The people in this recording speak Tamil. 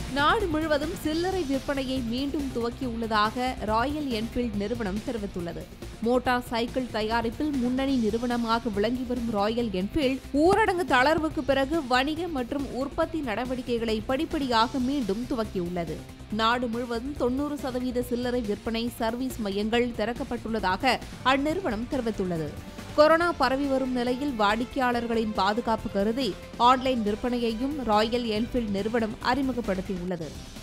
நாடு முழுவதும் சில்லறை விற்பனையை மீண்டும் துவக்கியுள்ளதாக ராயல் என்ஃபீல்ட் நிறுவனம் தெரிவித்துள்ளது மோட்டார் சைக்கிள் தயாரிப்பில் முன்னணி நிறுவனமாக விளங்கி வரும் ராயல் என்ஃபீல்ட் ஊரடங்கு தளர்வுக்கு பிறகு வணிக மற்றும் உற்பத்தி நடவடிக்கைகளை படிப்படியாக மீண்டும் துவக்கியுள்ளது நாடு முழுவதும் தொன்னூறு சதவீத சில்லறை விற்பனை சர்வீஸ் மையங்கள் திறக்கப்பட்டுள்ளதாக அந்நிறுவனம் தெரிவித்துள்ளது கொரோனா பரவி வரும் நிலையில் வாடிக்கையாளர்களின் பாதுகாப்பு கருதி ஆன்லைன் விற்பனையையும் ராயல் என்ஃபீல்ட் நிறுவனம் அறிமுகப்படுத்தியுள்ளது